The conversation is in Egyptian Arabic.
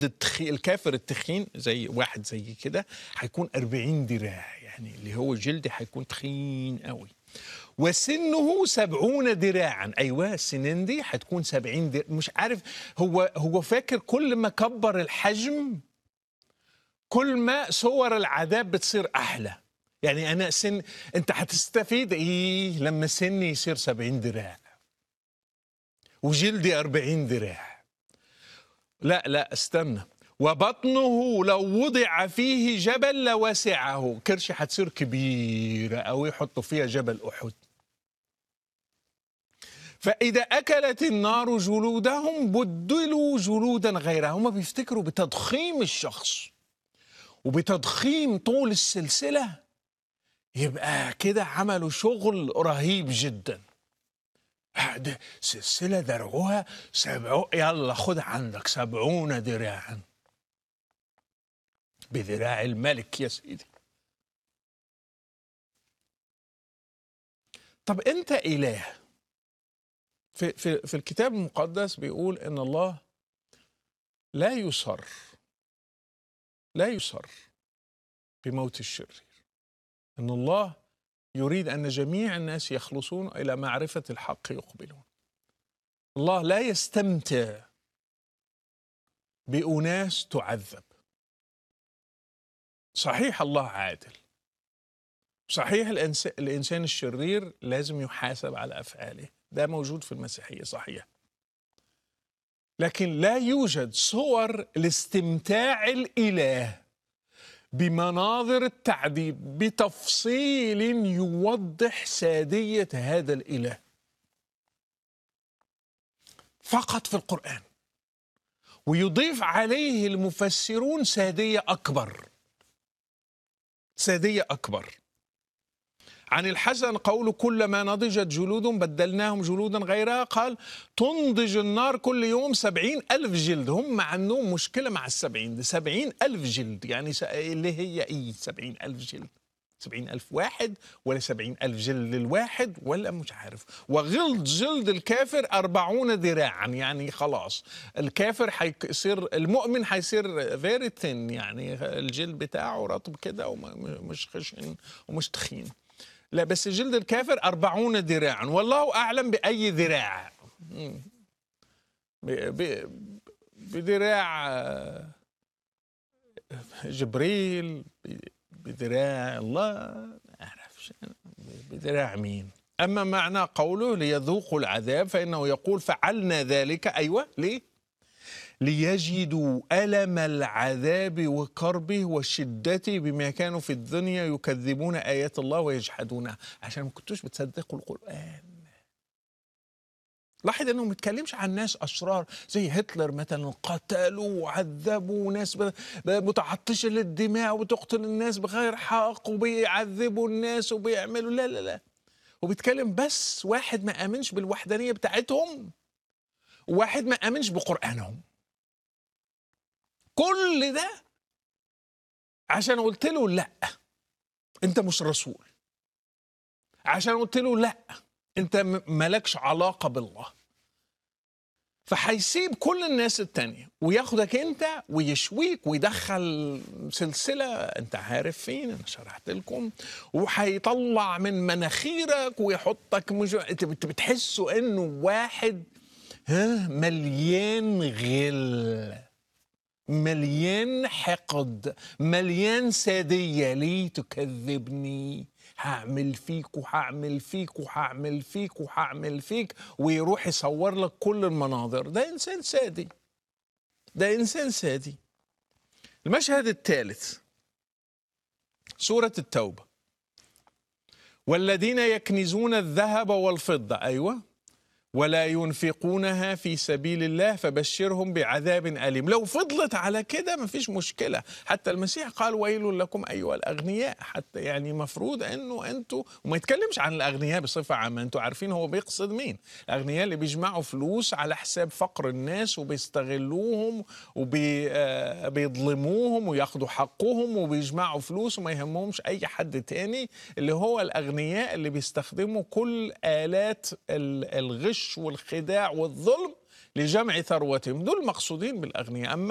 التخي... الكافر التخين زي واحد زي كده هيكون 40 دراع يعني اللي هو جلد هيكون تخين قوي وسنه سبعون دراعا ايوه السنين دي هتكون سبعين دراع مش عارف هو هو فاكر كل ما كبر الحجم كل ما صور العذاب بتصير احلى يعني انا سن انت هتستفيد ايه لما سني يصير سبعين دراع وجلدي أربعين دراع لا لا استنى وبطنه لو وضع فيه جبل لوسعه كرشي هتصير كبيرة أو يحطوا فيها جبل أحد فإذا أكلت النار جلودهم بدلوا جلودا غيرها هم بيفتكروا بتضخيم الشخص وبتضخيم طول السلسلة يبقى كده عملوا شغل رهيب جدا ده سلسلة درعوها سبعو يلا خد عندك سبعون دراعا بذراع الملك يا سيدي طب انت اله في, في, في الكتاب المقدس بيقول ان الله لا يصر لا يصر بموت الشرير ان الله يريد ان جميع الناس يخلصون الى معرفه الحق يقبلون الله لا يستمتع باناس تعذب صحيح الله عادل صحيح الانسان الشرير لازم يحاسب على افعاله ده موجود في المسيحيه صحيح لكن لا يوجد صور لاستمتاع الاله بمناظر التعذيب بتفصيل يوضح ساديه هذا الاله فقط في القران ويضيف عليه المفسرون ساديه اكبر ساديه اكبر عن الحسن قول كلما نضجت جلود بدلناهم جلودا غيرها قال تنضج النار كل يوم سبعين ألف جلد هم عندهم مشكلة مع السبعين دي سبعين ألف جلد يعني اللي هي إيه سبعين ألف جلد سبعين ألف واحد ولا سبعين ألف جلد للواحد ولا مش عارف وغلظ جلد الكافر أربعون ذراعا يعني خلاص الكافر حيصير المؤمن حيصير فيري ثين يعني الجلد بتاعه رطب كده ومش خشن ومش تخين لا بس جلد الكافر أربعون ذراعا والله أعلم بأي ذراع بذراع جبريل بذراع الله ما أعرفش بذراع مين أما معنى قوله ليذوقوا العذاب فإنه يقول فعلنا ذلك أيوة ليه ليجدوا ألم العذاب وكربه وشدته بما كانوا في الدنيا يكذبون آيات الله ويجحدونها عشان ما كنتوش بتصدقوا القرآن لاحظ انه ما بيتكلمش عن ناس اشرار زي هتلر مثلا قتلوا وعذبوا ناس متعطشه للدماء وتقتل الناس بغير حق وبيعذبوا الناس وبيعملوا لا لا لا وبيتكلم بس واحد ما امنش بالوحدانيه بتاعتهم وواحد ما امنش بقرانهم كل ده عشان قلت له لا انت مش رسول عشان قلت له لا انت مالكش علاقه بالله فهيسيب كل الناس التانية وياخدك انت ويشويك ويدخل سلسلة انت عارف فين انا شرحت لكم وهيطلع من مناخيرك ويحطك مش انت بتحسوا انه واحد ها مليان غل مليان حقد مليان سادية ليه تكذبني هعمل فيك وهعمل فيك وهعمل فيك وهعمل فيك ويروح يصور لك كل المناظر ده إنسان سادي ده إنسان سادي المشهد الثالث سورة التوبة والذين يكنزون الذهب والفضة أيوة ولا ينفقونها في سبيل الله فبشرهم بعذاب أليم لو فضلت على كده مفيش مشكلة حتى المسيح قال ويل لكم أيها الأغنياء حتى يعني مفروض أنه أنتوا وما يتكلمش عن الأغنياء بصفة عامة أنتوا عارفين هو بيقصد مين الأغنياء اللي بيجمعوا فلوس على حساب فقر الناس وبيستغلوهم وبيظلموهم وياخدوا حقهم وبيجمعوا فلوس وما يهمهمش أي حد تاني اللي هو الأغنياء اللي بيستخدموا كل آلات الغش الغش والخداع والظلم لجمع ثروتهم دول مقصودين بالأغنياء أما